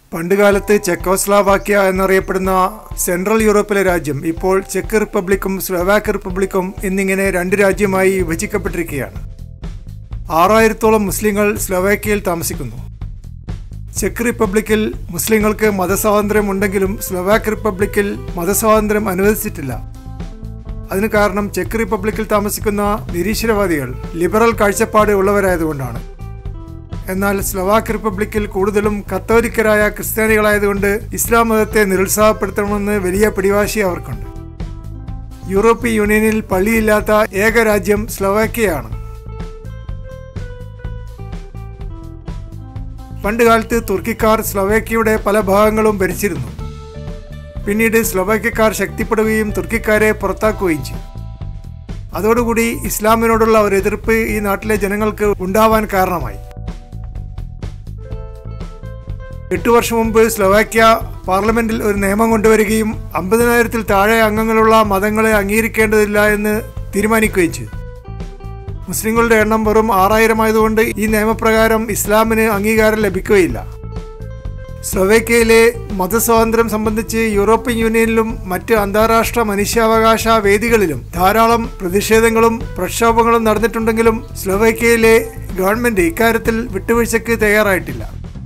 പണ്ടുകാലത്ത് ചെക്കോസ്ലാവാക്യ എന്നറിയപ്പെടുന്ന സെൻട്രൽ യൂറോപ്പിലെ രാജ്യം ഇപ്പോൾ ചെക്ക് റിപ്പബ്ലിക്കും സ്ലോവാക്ക് റിപ്പബ്ലിക്കും എന്നിങ്ങനെ രണ്ട് രാജ്യമായി വിഭജിക്കപ്പെട്ടിരിക്കുകയാണ് ആറായിരത്തോളം മുസ്ലിങ്ങൾ സ്ലോവാക്യയിൽ താമസിക്കുന്നു ചെക്ക് റിപ്പബ്ലിക്കിൽ മുസ്ലിങ്ങൾക്ക് മതസ്വാതന്ത്ര്യം ഉണ്ടെങ്കിലും സ്ലോവാക്ക് റിപ്പബ്ലിക്കിൽ മതസ്വാതന്ത്ര്യം അനുവദിച്ചിട്ടില്ല അതിന് കാരണം ചെക്ക് റിപ്പബ്ലിക്കിൽ താമസിക്കുന്ന നിരീശ്വരവാദികൾ ലിബറൽ കാഴ്ചപ്പാട് ഉള്ളവരായതുകൊണ്ടാണ് എന്നാൽ സ്ലോവാക്ക് റിപ്പബ്ലിക്കിൽ കൂടുതലും കത്തോലിക്കരായ ക്രിസ്ത്യാനികളായതുകൊണ്ട് ഇസ്ലാം മതത്തെ നിരുത്സാഹപ്പെടുത്തണമെന്ന് വലിയ പിടിവാശി അവർക്കുണ്ട് യൂറോപ്യൻ യൂണിയനിൽ പള്ളിയില്ലാത്ത ഏക രാജ്യം സ്ലോവാക്യയാണ് പണ്ടുകാലത്ത് തുർക്കിക്കാർ സ്ലോവാക്യയുടെ പല ഭാഗങ്ങളും ഭരിച്ചിരുന്നു പിന്നീട് സ്ലോവാക്യക്കാർ ശക്തിപ്പെടുകയും തുർക്കിക്കാരെ പുറത്താക്കുകയും ചെയ്തു അതോടുകൂടി ഇസ്ലാമിനോടുള്ള ഒരു എതിർപ്പ് ഈ നാട്ടിലെ ജനങ്ങൾക്ക് ഉണ്ടാവാൻ കാരണമായി എട്ടു വർഷം മുമ്പ് സ്ലോവാക്യ പാർലമെന്റിൽ ഒരു നിയമം കൊണ്ടുവരികയും അമ്പതിനായിരത്തിൽ താഴെ അംഗങ്ങളുള്ള മതങ്ങളെ അംഗീകരിക്കേണ്ടതില്ല എന്ന് തീരുമാനിക്കുകയും ചെയ്തു മുസ്ലിങ്ങളുടെ എണ്ണം വെറും ആറായിരം ആയതുകൊണ്ട് ഈ നിയമപ്രകാരം ഇസ്ലാമിന് അംഗീകാരം ലഭിക്കുകയില്ല സ്ലോവേക്യയിലെ മതസ്വാതന്ത്ര്യം സംബന്ധിച്ച് യൂറോപ്യൻ യൂണിയനിലും മറ്റ് അന്താരാഷ്ട്ര മനുഷ്യാവകാശ വേദികളിലും ധാരാളം പ്രതിഷേധങ്ങളും പ്രക്ഷോഭങ്ങളും നടന്നിട്ടുണ്ടെങ്കിലും സ്ലോവേക്യയിലെ ഗവൺമെന്റ് ഇക്കാര്യത്തിൽ വിട്ടുവീഴ്ചയ്ക്ക് തയ്യാറായിട്ടില്ല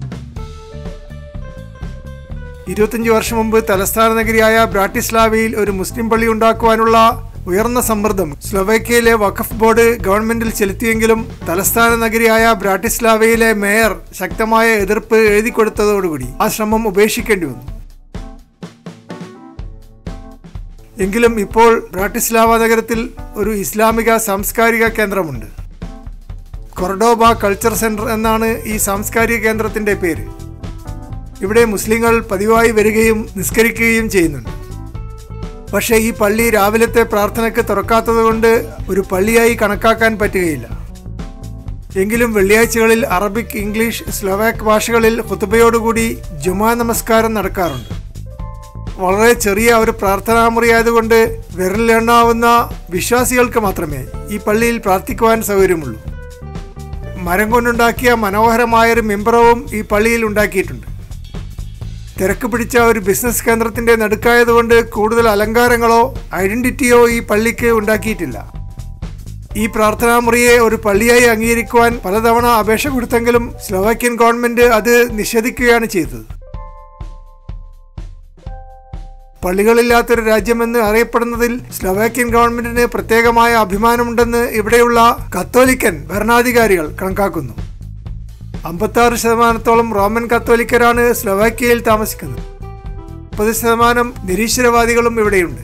ഇരുപത്തിയഞ്ച് വർഷം മുമ്പ് തലസ്ഥാന നഗരിയായ ബ്രാട്ടിസ്ലാവയിൽ ഒരു മുസ്ലിം പള്ളി ഉണ്ടാക്കുവാനുള്ള ഉയർന്ന സമ്മർദ്ദം സ്ലോവേക്യയിലെ വഖഫ് ബോർഡ് ഗവൺമെന്റിൽ ചെലുത്തിയെങ്കിലും തലസ്ഥാന നഗരിയായ ബ്രാട്ടിസ്ലാവയിലെ മേയർ ശക്തമായ എതിർപ്പ് എഴുതി കൊടുത്തതോടുകൂടി ആ ശ്രമം ഉപേക്ഷിക്കേണ്ടി വന്നു എങ്കിലും ഇപ്പോൾ ബ്രാട്ടിസ്ലാവ നഗരത്തിൽ ഒരു ഇസ്ലാമിക സാംസ്കാരിക കേന്ദ്രമുണ്ട് കൊർഡോബ കൾച്ചർ സെന്റർ എന്നാണ് ഈ സാംസ്കാരിക കേന്ദ്രത്തിന്റെ പേര് ഇവിടെ മുസ്ലിങ്ങൾ പതിവായി വരികയും നിസ്കരിക്കുകയും ചെയ്യുന്നുണ്ട് പക്ഷേ ഈ പള്ളി രാവിലത്തെ പ്രാർത്ഥനയ്ക്ക് തുറക്കാത്തതുകൊണ്ട് ഒരു പള്ളിയായി കണക്കാക്കാൻ പറ്റുകയില്ല എങ്കിലും വെള്ളിയാഴ്ചകളിൽ അറബിക് ഇംഗ്ലീഷ് സ്ലോവാക്ക് ഭാഷകളിൽ ഹുത്തുബയോടുകൂടി ജുമാ നമസ്കാരം നടക്കാറുണ്ട് വളരെ ചെറിയ ഒരു പ്രാർത്ഥനാമുറി ആയതുകൊണ്ട് വിരലിലെണ്ണാവുന്ന വിശ്വാസികൾക്ക് മാത്രമേ ഈ പള്ളിയിൽ പ്രാർത്ഥിക്കുവാൻ സൗകര്യമുള്ളൂ മരം കൊണ്ടുണ്ടാക്കിയ മനോഹരമായൊരു മെമ്പറവും ഈ പള്ളിയിൽ ഉണ്ടാക്കിയിട്ടുണ്ട് തിരക്ക് പിടിച്ച ഒരു ബിസിനസ് കേന്ദ്രത്തിന്റെ നടുക്കായതുകൊണ്ട് കൂടുതൽ അലങ്കാരങ്ങളോ ഐഡന്റിറ്റിയോ ഈ പള്ളിക്ക് ഉണ്ടാക്കിയിട്ടില്ല ഈ പ്രാർത്ഥനാ മുറിയെ ഒരു പള്ളിയായി അംഗീകരിക്കുവാൻ പലതവണ അപേക്ഷ കൊടുത്തെങ്കിലും സ്ലോവാക്യൻ ഗവൺമെന്റ് അത് നിഷേധിക്കുകയാണ് ചെയ്തത് പള്ളികളില്ലാത്തൊരു രാജ്യമെന്ന് അറിയപ്പെടുന്നതിൽ സ്ലോവാക്യൻ ഗവൺമെന്റിന് പ്രത്യേകമായ അഭിമാനമുണ്ടെന്ന് ഇവിടെയുള്ള കത്തോലിക്കൻ ഭരണാധികാരികൾ കണക്കാക്കുന്നു അമ്പത്താറ് ശതമാനത്തോളം റോമൻ കത്തോലിക്കരാണ് സ്ലോവാക്യയിൽ താമസിക്കുന്നത് മുപ്പത് ശതമാനം നിരീശ്വരവാദികളും ഇവിടെയുണ്ട്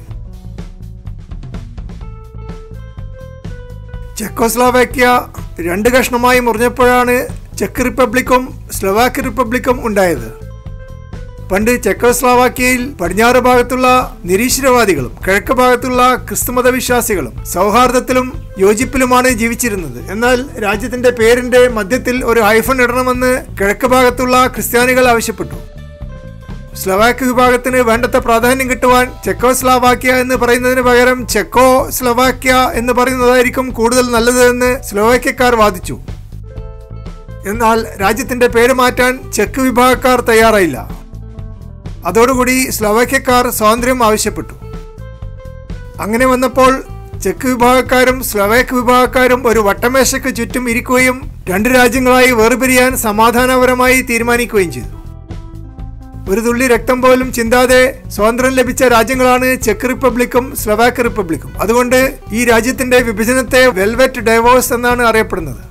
ചെക്കോസ്ലോവാക്യ രണ്ട് കഷ്ണമായി മുറിഞ്ഞപ്പോഴാണ് ചെക്ക് റിപ്പബ്ലിക്കും സ്ലോവാക്ക് റിപ്പബ്ലിക്കും ഉണ്ടായത് പണ്ട് ചെക്കോസ്ലോവാക്യയിൽ പടിഞ്ഞാറ് ഭാഗത്തുള്ള നിരീശ്വരവാദികളും കിഴക്ക് ഭാഗത്തുള്ള ക്രിസ്തുമത വിശ്വാസികളും സൗഹാർദ്ദത്തിലും യോജിപ്പിലുമാണ് ജീവിച്ചിരുന്നത് എന്നാൽ രാജ്യത്തിന്റെ പേരിന്റെ മധ്യത്തിൽ ഒരു ഹൈഫൺ ഇടണമെന്ന് കിഴക്ക് ഭാഗത്തുള്ള ക്രിസ്ത്യാനികൾ ആവശ്യപ്പെട്ടു സ്ലവാക്ക് വിഭാഗത്തിന് വേണ്ടത്ര പ്രാധാന്യം കിട്ടുവാൻ ചെക്കോസ്ലാവാക്യ എന്ന് പറയുന്നതിന് പകരം ചെക്കോ സ്ലവാക്യ എന്ന് പറയുന്നതായിരിക്കും കൂടുതൽ നല്ലത് എന്ന് സ്ലോവാക്യക്കാർ വാദിച്ചു എന്നാൽ രാജ്യത്തിന്റെ പേര് മാറ്റാൻ ചെക്ക് വിഭാഗക്കാർ തയ്യാറായില്ല അതോടുകൂടി സ്ലോവാക്യക്കാർ സ്വാതന്ത്ര്യം ആവശ്യപ്പെട്ടു അങ്ങനെ വന്നപ്പോൾ ചെക്ക് വിഭാഗക്കാരും സ്ലോവാക്ക് വിഭാഗക്കാരും ഒരു വട്ടമേശയ്ക്ക് ചുറ്റും ഇരിക്കുകയും രണ്ട് രാജ്യങ്ങളായി വേർപിരിയാൻ സമാധാനപരമായി തീരുമാനിക്കുകയും ചെയ്തു ഒരു തുള്ളി രക്തം പോലും ചിന്താതെ സ്വാതന്ത്ര്യം ലഭിച്ച രാജ്യങ്ങളാണ് ചെക്ക് റിപ്പബ്ലിക്കും സ്ലോവാക്ക് റിപ്പബ്ലിക്കും അതുകൊണ്ട് ഈ രാജ്യത്തിന്റെ വിഭജനത്തെ വെൽവെറ്റ് ഡൈവോഴ്സ് എന്നാണ് അറിയപ്പെടുന്നത്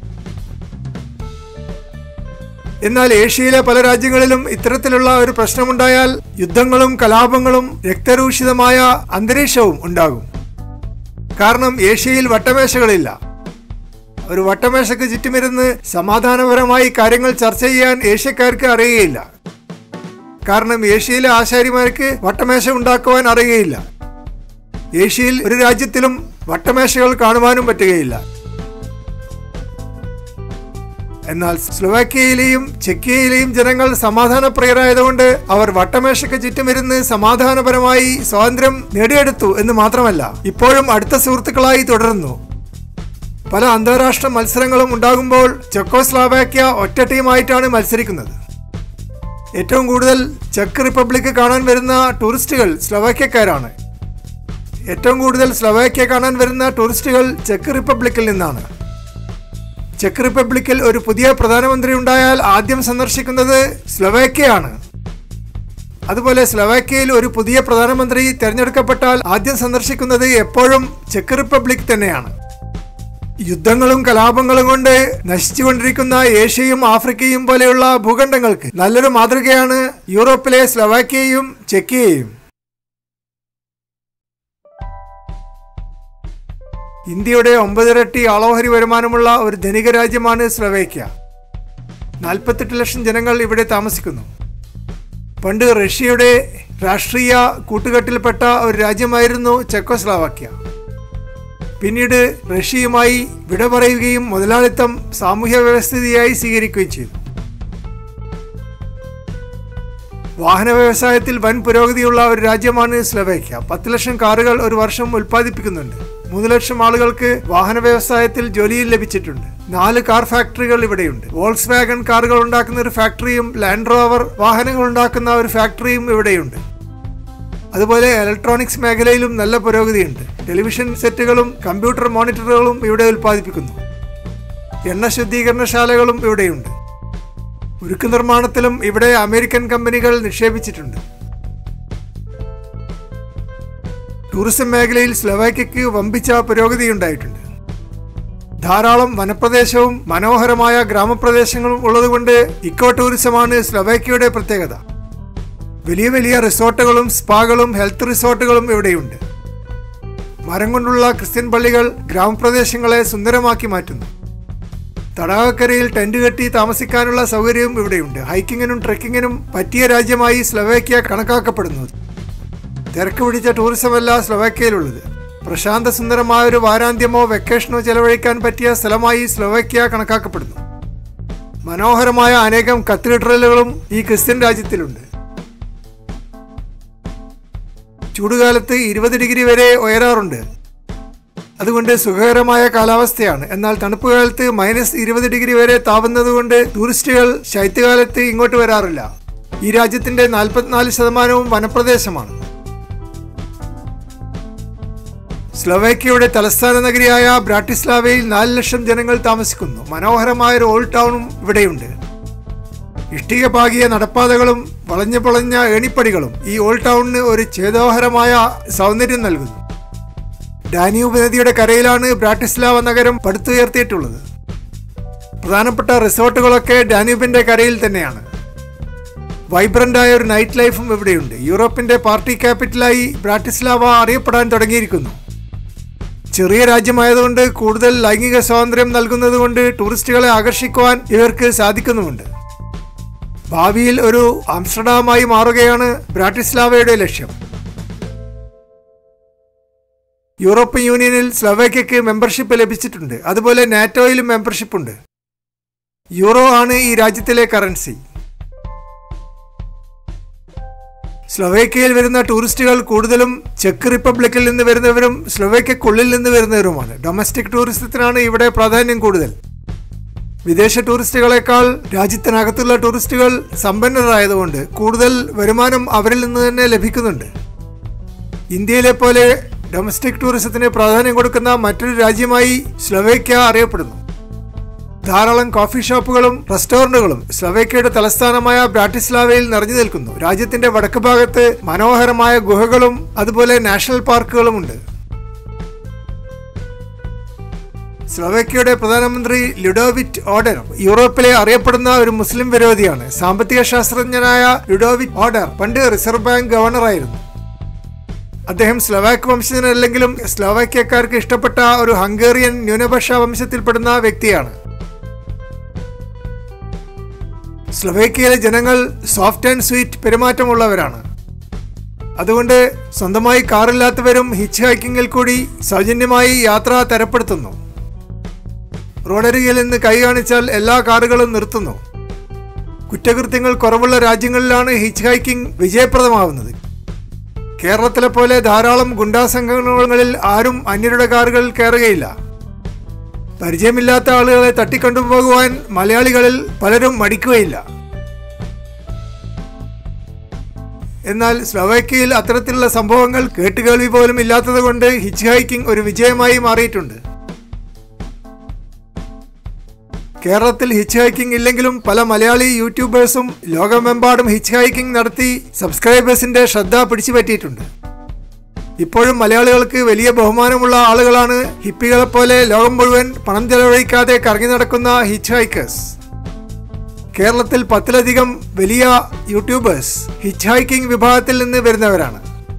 എന്നാൽ ഏഷ്യയിലെ പല രാജ്യങ്ങളിലും ഇത്തരത്തിലുള്ള ഒരു പ്രശ്നമുണ്ടായാൽ യുദ്ധങ്ങളും കലാപങ്ങളും രക്തരൂഷിതമായ അന്തരീക്ഷവും ഉണ്ടാകും കാരണം ഏഷ്യയിൽ വട്ടമേശകളില്ല ഒരു വട്ടമേശക്ക് ചുറ്റുമിരുന്ന് സമാധാനപരമായി കാര്യങ്ങൾ ചർച്ച ചെയ്യാൻ ഏഷ്യക്കാർക്ക് അറിയുകയില്ല കാരണം ഏഷ്യയിലെ ആശാരിമാർക്ക് വട്ടമേശ ഉണ്ടാക്കുവാൻ അറിയുകയില്ല ഏഷ്യയിൽ ഒരു രാജ്യത്തിലും വട്ടമേശകൾ കാണുവാനും പറ്റുകയില്ല എന്നാൽ സ്ലോവാക്യയിലെയും ചെക്കിയയിലെയും ജനങ്ങൾ സമാധാനപ്രിയരായതുകൊണ്ട് അവർ വട്ടമേശയ്ക്ക് ചുറ്റുമിരുന്ന് സമാധാനപരമായി സ്വാതന്ത്ര്യം നേടിയെടുത്തു എന്ന് മാത്രമല്ല ഇപ്പോഴും അടുത്ത സുഹൃത്തുക്കളായി തുടരുന്നു പല അന്താരാഷ്ട്ര മത്സരങ്ങളും ഉണ്ടാകുമ്പോൾ ചെക്കോസ്ലോവാക്യ ഒറ്റ ടീമായിട്ടാണ് മത്സരിക്കുന്നത് ഏറ്റവും കൂടുതൽ ചെക്ക് റിപ്പബ്ലിക് കാണാൻ വരുന്ന ടൂറിസ്റ്റുകൾ സ്ലൊവാക്യക്കാരാണ് ഏറ്റവും കൂടുതൽ സ്ലൊവാക്യ കാണാൻ വരുന്ന ടൂറിസ്റ്റുകൾ ചെക്ക് റിപ്പബ്ലിക്കിൽ നിന്നാണ് ചെക്ക് റിപ്പബ്ലിക്കിൽ ഒരു പുതിയ പ്രധാനമന്ത്രി ഉണ്ടായാൽ ആദ്യം സന്ദർശിക്കുന്നത് സ്ലൊവാക്യയാണ് അതുപോലെ സ്ലൊവാക്യയിൽ ഒരു പുതിയ പ്രധാനമന്ത്രി തിരഞ്ഞെടുക്കപ്പെട്ടാൽ ആദ്യം സന്ദർശിക്കുന്നത് എപ്പോഴും ചെക്ക് റിപ്പബ്ലിക് തന്നെയാണ് യുദ്ധങ്ങളും കലാപങ്ങളും കൊണ്ട് നശിച്ചുകൊണ്ടിരിക്കുന്ന ഏഷ്യയും ആഫ്രിക്കയും പോലെയുള്ള ഭൂഖണ്ഡങ്ങൾക്ക് നല്ലൊരു മാതൃകയാണ് യൂറോപ്പിലെ സ്ലൊവാക്യയും ചെക്കിയയും ഇന്ത്യയുടെ ഒമ്പതിരട്ടി ആളോഹരി വരുമാനമുള്ള ഒരു ധനിക രാജ്യമാണ് സ്ലൊവേക്യ നാൽപ്പത്തെട്ട് ലക്ഷം ജനങ്ങൾ ഇവിടെ താമസിക്കുന്നു പണ്ട് റഷ്യയുടെ രാഷ്ട്രീയ കൂട്ടുകെട്ടിൽപ്പെട്ട ഒരു രാജ്യമായിരുന്നു ചെക്കോസ്ലാവാക്യ പിന്നീട് റഷ്യയുമായി വിട പറയുകയും മുതലാളിത്തം സാമൂഹ്യ വ്യവസ്ഥിതിയായി സ്വീകരിക്കുകയും ചെയ്തു വാഹന വ്യവസായത്തിൽ വൻ പുരോഗതിയുള്ള ഒരു രാജ്യമാണ് സ്ലൊവേക്യ പത്ത് ലക്ഷം കാറുകൾ ഒരു വർഷം ഉൽപ്പാദിപ്പിക്കുന്നുണ്ട് മൂന്ന് ലക്ഷം ആളുകൾക്ക് വാഹന വ്യവസായത്തിൽ ജോലിയിൽ ലഭിച്ചിട്ടുണ്ട് നാല് കാർ ഫാക്ടറികൾ ഇവിടെയുണ്ട് വോൾസ് വാഗൺ കാറുകൾ ഉണ്ടാക്കുന്ന ഒരു ഫാക്ടറിയും ലാൻഡ് റോവർ വാഹനങ്ങൾ ഉണ്ടാക്കുന്ന ഒരു ഫാക്ടറിയും ഇവിടെയുണ്ട് അതുപോലെ ഇലക്ട്രോണിക്സ് മേഖലയിലും നല്ല പുരോഗതിയുണ്ട് ടെലിവിഷൻ സെറ്റുകളും കമ്പ്യൂട്ടർ മോണിറ്ററുകളും ഇവിടെ ഉൽപ്പാദിപ്പിക്കുന്നു എണ്ണ ശുദ്ധീകരണശാലകളും ഇവിടെയുണ്ട് ഉരുക്ക് നിർമ്മാണത്തിലും ഇവിടെ അമേരിക്കൻ കമ്പനികൾ നിക്ഷേപിച്ചിട്ടുണ്ട് ടൂറിസം മേഖലയിൽ സ്ലൊവാക്യയ്ക്ക് വമ്പിച്ച പുരോഗതിയുണ്ടായിട്ടുണ്ട് ധാരാളം വനപ്രദേശവും മനോഹരമായ ഗ്രാമപ്രദേശങ്ങളും ഉള്ളതുകൊണ്ട് ഇക്കോ ടൂറിസമാണ് സ്ലൊവാക്യയുടെ പ്രത്യേകത വലിയ വലിയ റിസോർട്ടുകളും സ്പാകളും ഹെൽത്ത് റിസോർട്ടുകളും ഇവിടെയുണ്ട് മരം കൊണ്ടുള്ള ക്രിസ്ത്യൻ പള്ളികൾ ഗ്രാമപ്രദേശങ്ങളെ സുന്ദരമാക്കി മാറ്റുന്നു തടാകക്കരയിൽ ടെന്റ് കെട്ടി താമസിക്കാനുള്ള സൗകര്യവും ഇവിടെയുണ്ട് ഹൈക്കിങ്ങിനും ട്രെക്കിങ്ങിനും പറ്റിയ രാജ്യമായി സ്ലൊവേക്യ കണക്കാക്കപ്പെടുന്നു തിരക്ക് പിടിച്ച ടൂറിസമല്ല സ്ലൊവേക്യയിലുള്ളത് പ്രശാന്ത സുന്ദരമായ ഒരു വാരാന്ത്യമോ വെക്കേഷനോ ചെലവഴിക്കാൻ പറ്റിയ സ്ഥലമായി സ്ലൊവേക്യ കണക്കാക്കപ്പെടുന്നു മനോഹരമായ അനേകം കത്തീഡ്രലുകളും ഈ ക്രിസ്ത്യൻ രാജ്യത്തിലുണ്ട് ചൂടുകാലത്ത് ഇരുപത് ഡിഗ്രി വരെ ഉയരാറുണ്ട് അതുകൊണ്ട് സുഖകരമായ കാലാവസ്ഥയാണ് എന്നാൽ തണുപ്പ് കാലത്ത് മൈനസ് ഇരുപത് ഡിഗ്രി വരെ താവുന്നത് കൊണ്ട് ടൂറിസ്റ്റുകൾ ശൈത്യകാലത്ത് ഇങ്ങോട്ട് വരാറില്ല ഈ രാജ്യത്തിന്റെ നാൽപ്പത്തിനാല് ശതമാനവും വനപ്രദേശമാണ് സ്ലൊവേക്യയുടെ തലസ്ഥാന നഗരിയായ ബ്രാട്ടിസ്ലാവയിൽ നാല് ലക്ഷം ജനങ്ങൾ താമസിക്കുന്നു മനോഹരമായ ഒരു ഓൾഡ് ടൗണും ഇവിടെയുണ്ട് ഇഷ്ടിക പാകിയ നടപ്പാതകളും വളഞ്ഞു പൊളഞ്ഞ ഏണിപ്പടികളും ഈ ഓൾഡ് ടൗണിന് ഒരു ചേതോഹരമായ സൗന്ദര്യം നൽകുന്നു ഡാന്യൂബ് നദിയുടെ കരയിലാണ് ബ്രാട്ടിസ്ലാവ നഗരം പടുത്തുയർത്തിയിട്ടുള്ളത് പ്രധാനപ്പെട്ട റിസോർട്ടുകളൊക്കെ ഡാന്യൂബിന്റെ കരയിൽ തന്നെയാണ് വൈബ്രന്റായ ഒരു നൈറ്റ് ലൈഫും ഇവിടെയുണ്ട് യൂറോപ്പിന്റെ പാർട്ടി ക്യാപിറ്റലായി ബ്രാട്ടിസ്ലാവ അറിയപ്പെടാൻ തുടങ്ങിയിരിക്കുന്നു ചെറിയ രാജ്യമായതുകൊണ്ട് കൂടുതൽ ലൈംഗിക സ്വാതന്ത്ര്യം നൽകുന്നതുകൊണ്ട് ടൂറിസ്റ്റുകളെ ആകർഷിക്കുവാൻ ഇവർക്ക് സാധിക്കുന്നുമുണ്ട് ഭാവിയിൽ ഒരു ആംസ്റ്റർഡാമായി മാറുകയാണ് ബ്രാട്ടിസ്ലാവയുടെ ലക്ഷ്യം യൂറോപ്യൻ യൂണിയനിൽ സ്ലൊവേക്യയ്ക്ക് മെമ്പർഷിപ്പ് ലഭിച്ചിട്ടുണ്ട് അതുപോലെ നാറ്റോയിലും മെമ്പർഷിപ്പ് ഉണ്ട് യൂറോ ആണ് ഈ രാജ്യത്തിലെ കറൻസി സ്ലൊവേക്യയിൽ വരുന്ന ടൂറിസ്റ്റുകൾ കൂടുതലും ചെക്ക് റിപ്പബ്ലിക്കിൽ നിന്ന് വരുന്നവരും സ്ലൊവേക്യക്കുള്ളിൽ നിന്ന് വരുന്നവരുമാണ് ഡൊമസ്റ്റിക് ടൂറിസത്തിനാണ് ഇവിടെ പ്രാധാന്യം കൂടുതൽ വിദേശ ടൂറിസ്റ്റുകളെക്കാൾ രാജ്യത്തിനകത്തുള്ള ടൂറിസ്റ്റുകൾ സമ്പന്നരായതുകൊണ്ട് കൂടുതൽ വരുമാനം അവരിൽ നിന്ന് തന്നെ ലഭിക്കുന്നുണ്ട് ഇന്ത്യയിലെ പോലെ ഡൊമസ്റ്റിക് ടൂറിസത്തിന് പ്രാധാന്യം കൊടുക്കുന്ന മറ്റൊരു രാജ്യമായി സ്ലൊവേക്യ അറിയപ്പെടുന്നു ധാരാളം കോഫി ഷോപ്പുകളും റെസ്റ്റോറന്റുകളും സ്ലൊവേക്യയുടെ തലസ്ഥാനമായ ബ്രാട്ടിസ്ലാവയിൽ നിറഞ്ഞു നിൽക്കുന്നു രാജ്യത്തിന്റെ വടക്ക് ഭാഗത്ത് മനോഹരമായ ഗുഹകളും അതുപോലെ നാഷണൽ പാർക്കുകളുമുണ്ട് സ്ലൊവേക്യയുടെ പ്രധാനമന്ത്രി ലുഡോവിറ്റ് ഓർഡർ യൂറോപ്പിലെ അറിയപ്പെടുന്ന ഒരു മുസ്ലിം വിരോധിയാണ് സാമ്പത്തിക ശാസ്ത്രജ്ഞനായ ലുഡോവിറ്റ് ഓർഡർ പണ്ട് റിസർവ് ബാങ്ക് ഗവർണറായിരുന്നു അദ്ദേഹം സ്ലൊവാക്ക് വംശജനല്ലെങ്കിലും സ്ലോവാക്യക്കാർക്ക് ഇഷ്ടപ്പെട്ട ഒരു ഹംഗേറിയൻ ന്യൂനപക്ഷ വംശത്തിൽപ്പെടുന്ന വ്യക്തിയാണ് സ്ലൊവേക്യയിലെ ജനങ്ങൾ സോഫ്റ്റ് ആൻഡ് സ്വീറ്റ് പെരുമാറ്റമുള്ളവരാണ് അതുകൊണ്ട് സ്വന്തമായി കാറില്ലാത്തവരും ഹിച്ച് ഹൈക്കിങ്ങിൽ കൂടി സൗജന്യമായി യാത്ര തരപ്പെടുത്തുന്നു റോഡരികിൽ നിന്ന് കൈ കാണിച്ചാൽ എല്ലാ കാറുകളും നിർത്തുന്നു കുറ്റകൃത്യങ്ങൾ കുറവുള്ള രാജ്യങ്ങളിലാണ് ഹിച്ച് ഹൈക്കിംഗ് വിജയപ്രദമാവുന്നത് കേരളത്തിലെ പോലെ ധാരാളം ഗുണ്ടാ സംഘടനകളിൽ ആരും അന്യരുടെ കാറുകൾ കയറുകയില്ല പരിചയമില്ലാത്ത ആളുകളെ തട്ടിക്കൊണ്ടുപോകുവാൻ മലയാളികളിൽ പലരും മടിക്കുകയില്ല എന്നാൽ സ്ലോവാക്യയിൽ അത്തരത്തിലുള്ള സംഭവങ്ങൾ കേട്ടുകേൾവി പോലും ഇല്ലാത്തതുകൊണ്ട് ഹിച്ച് ഹൈക്കിംഗ് ഒരു വിജയമായി മാറിയിട്ടുണ്ട് കേരളത്തിൽ ഹിച്ച് ഹൈക്കിംഗ് ഇല്ലെങ്കിലും പല മലയാളി യൂട്യൂബേഴ്സും ലോകമെമ്പാടും ഹിച്ച് ഹൈക്കിംഗ് നടത്തി സബ്സ്ക്രൈബേഴ്സിന്റെ ശ്രദ്ധ പിടിച്ചു പറ്റിയിട്ടുണ്ട് ഇപ്പോഴും മലയാളികൾക്ക് വലിയ ബഹുമാനമുള്ള ആളുകളാണ് ഹിപ്പികളെ പോലെ ലോകം മുഴുവൻ പണം ചെലവഴിക്കാതെ കറങ്ങി നടക്കുന്ന ഹിച്ച് ഹൈക്കേഴ്സ് കേരളത്തിൽ പത്തിലധികം വലിയ യൂട്യൂബേഴ്സ് ഹിച്ച് ഹൈക്കിംഗ് വിഭാഗത്തിൽ നിന്ന് വരുന്നവരാണ്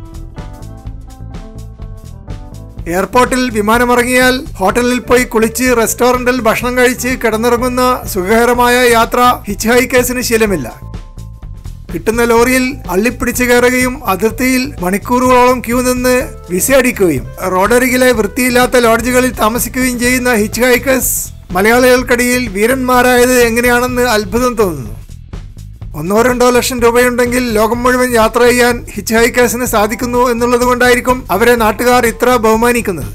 എയർപോർട്ടിൽ വിമാനമിറങ്ങിയാൽ ഹോട്ടലിൽ പോയി കുളിച്ച് റെസ്റ്റോറന്റിൽ ഭക്ഷണം കഴിച്ച് കിടന്നിറങ്ങുന്ന സുഖകരമായ യാത്ര ഹിച്ച് ഹൈക്കേഴ്സിന് ശീലമില്ല കിട്ടുന്ന ലോറിയിൽ അള്ളിപ്പിടിച്ച് കയറുകയും അതിർത്തിയിൽ മണിക്കൂറുകളോളം ക്യൂ നിന്ന് വിസ അടിക്കുകയും റോഡരികിലെ വൃത്തിയില്ലാത്ത ലോഡ്ജുകളിൽ താമസിക്കുകയും ചെയ്യുന്ന ഹിച്ച് ഹൈക്കേഴ്സ് മലയാളികൾക്കിടയിൽ വീരന്മാരായത് എങ്ങനെയാണെന്ന് അത്ഭുതം തോന്നുന്നു ഒന്നോ രണ്ടോ ലക്ഷം രൂപയുണ്ടെങ്കിൽ ലോകം മുഴുവൻ യാത്ര ചെയ്യാൻ ഹിച്ച് ഹൈക്കേഴ്സിന് സാധിക്കുന്നു എന്നുള്ളത് കൊണ്ടായിരിക്കും അവരെ നാട്ടുകാർ ഇത്ര ബഹുമാനിക്കുന്നത്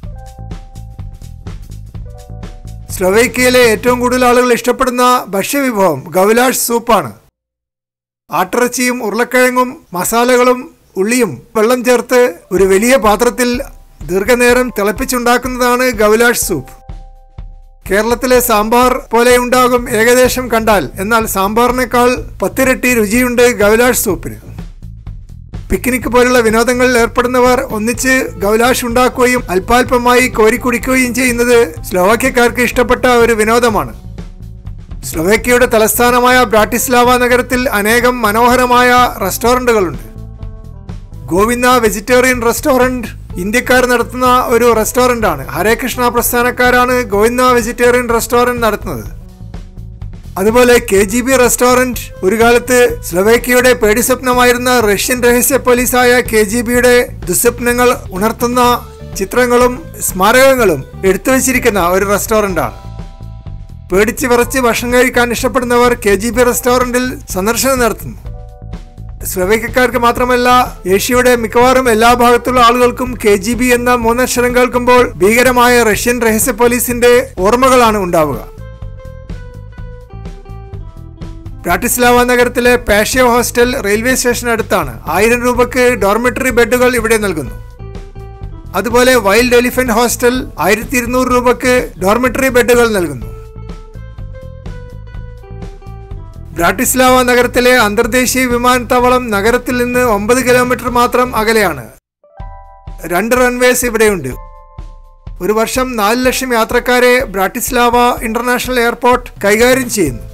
സ്ലൊവേക്കിയയിലെ ഏറ്റവും കൂടുതൽ ആളുകൾ ഇഷ്ടപ്പെടുന്ന ഭക്ഷ്യവിഭവം ഗൗലാഷ് സൂപ്പാണ് ആട്ടിറച്ചിയും ഉരുളക്കിഴങ്ങും മസാലകളും ഉള്ളിയും വെള്ളം ചേർത്ത് ഒരു വലിയ പാത്രത്തിൽ ദീർഘനേരം തിളപ്പിച്ചുണ്ടാക്കുന്നതാണ് ഗൗലാഷ് സൂപ്പ് കേരളത്തിലെ സാമ്പാർ പോലെ ഉണ്ടാകും ഏകദേശം കണ്ടാൽ എന്നാൽ സാമ്പാറിനേക്കാൾ പത്തിരട്ടി രുചിയുണ്ട് ഗൗലാഷ് സൂപ്പിന് പിക്നിക് പോലുള്ള വിനോദങ്ങളിൽ ഏർപ്പെടുന്നവർ ഒന്നിച്ച് ഗൗലാഷ് ഉണ്ടാക്കുകയും അല്പാൽപമായി കോരിക്കുടിക്കുകയും ചെയ്യുന്നത് സ്ലോവാക്യക്കാർക്ക് ഇഷ്ടപ്പെട്ട ഒരു വിനോദമാണ് സ്ലോവേക്കിയയുടെ തലസ്ഥാനമായ ബ്രാട്ടിസ്ലാവ നഗരത്തിൽ അനേകം മനോഹരമായ റെസ്റ്റോറൻറ്റുകളുണ്ട് ഗോവിന്ദ വെജിറ്റേറിയൻ റെസ്റ്റോറൻറ്റ് ഇന്ത്യക്കാർ നടത്തുന്ന ഒരു റെസ്റ്റോറൻ്റ് ആണ് ഹരേകൃഷ്ണ പ്രസ്ഥാനക്കാരാണ് ഗോവിന്ദ വെജിറ്റേറിയൻ റെസ്റ്റോറൻറ്റ് നടത്തുന്നത് അതുപോലെ കെ ജി ബി റെസ്റ്റോറൻറ്റ് ഒരു കാലത്ത് സ്ലൊവേക്കിയയുടെ പേടിസ്വപ്നമായിരുന്ന റഷ്യൻ രഹസ്യ പോലീസായ കെ ജി ബിയുടെ ദുസ്വപ്നങ്ങൾ ഉണർത്തുന്ന ചിത്രങ്ങളും സ്മാരകങ്ങളും എടുത്തു വച്ചിരിക്കുന്ന ഒരു റെസ്റ്റോറൻ്റാണ് പേടിച്ച് വിറച്ച് ഭക്ഷണം കഴിക്കാൻ ഇഷ്ടപ്പെടുന്നവർ കെ ജി ബി റെസ്റ്റോറൻറ്റിൽ സന്ദർശനം നടത്തുന്നു സ്ലൊവേക്കക്കാർക്ക് മാത്രമല്ല ഏഷ്യയുടെ മിക്കവാറും എല്ലാ ഭാഗത്തുള്ള ആളുകൾക്കും കെ ജി ബി എന്ന മൂന്നക്ഷരം കേൾക്കുമ്പോൾ ഭീകരമായ റഷ്യൻ രഹസ്യ പോലീസിന്റെ ഓർമ്മകളാണ് ഉണ്ടാവുക ബ്രാട്ടിസ്ലാവ നഗരത്തിലെ പാഷ്യോ ഹോസ്റ്റൽ റെയിൽവേ സ്റ്റേഷൻ അടുത്താണ് ആയിരം രൂപയ്ക്ക് ഡോർമെറ്ററി ബെഡുകൾ ഇവിടെ നൽകുന്നു അതുപോലെ വൈൽഡ് എലിഫന്റ് ഹോസ്റ്റൽ ആയിരത്തി ഇരുന്നൂറ് രൂപയ്ക്ക് ഡോർമെറ്ററി ബെഡുകൾ നൽകുന്നു ബ്രാട്ടിസ്ലാവ നഗരത്തിലെ അന്തർദേശീയ വിമാനത്താവളം നഗരത്തിൽ നിന്ന് ഒമ്പത് കിലോമീറ്റർ മാത്രം അകലെയാണ് രണ്ട് റൺവേസ് ഇവിടെയുണ്ട് ഒരു വർഷം നാല് ലക്ഷം യാത്രക്കാരെ ബ്രാട്ടിസ്ലാവ ഇന്റർനാഷണൽ എയർപോർട്ട് കൈകാര്യം ചെയ്യുന്നു